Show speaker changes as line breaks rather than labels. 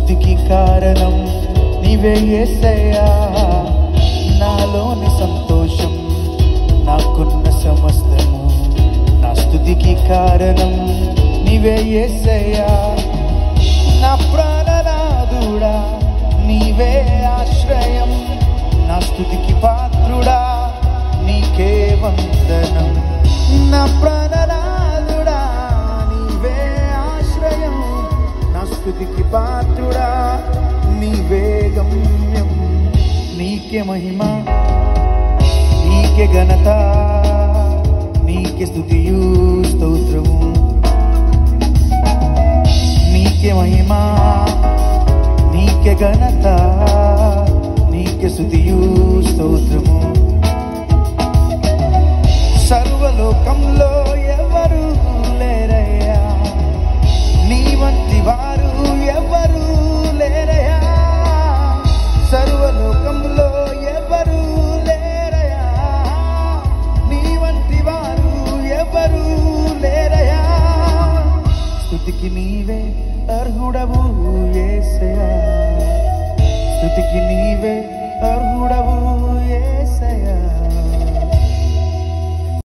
స్థుతికి కారణం నీవే యేసయ్యా నాలోని సంతోషం నాకున్న సమస్తము నా స్థుతికి కారణం నీవే యేసయ్యా నా ప్రాణనాదుడా నీవే ఆశ్రయం నా స్థుతికి పాత్రుడా నీకే వందనం నా ప్రాణనాదుడా నీవే ఆశ్రయం నా స్థుతికి పాత్రుడా నీవే గమ్యం నీకే మహిమ నీకే ఘనత నీకే స్థుతియు స్తోత్రము నీకే మహిమ నీకే ఘనత నీకే స్థుతియు స్తోత్రము సర్వలోకంలో ఎవరు లేరయ్యా నీ వంటి వారు ఎవరు లేరయ్యా సర్వలోకంలో ఎవరు లేరయ్యా నీ వంటి వారు ఎవరు లేరయ్యా స్థుతికి నీవే అర్హుడవు ఏసయా స్థుతికి నీవే అర్హుడవు ఏసయా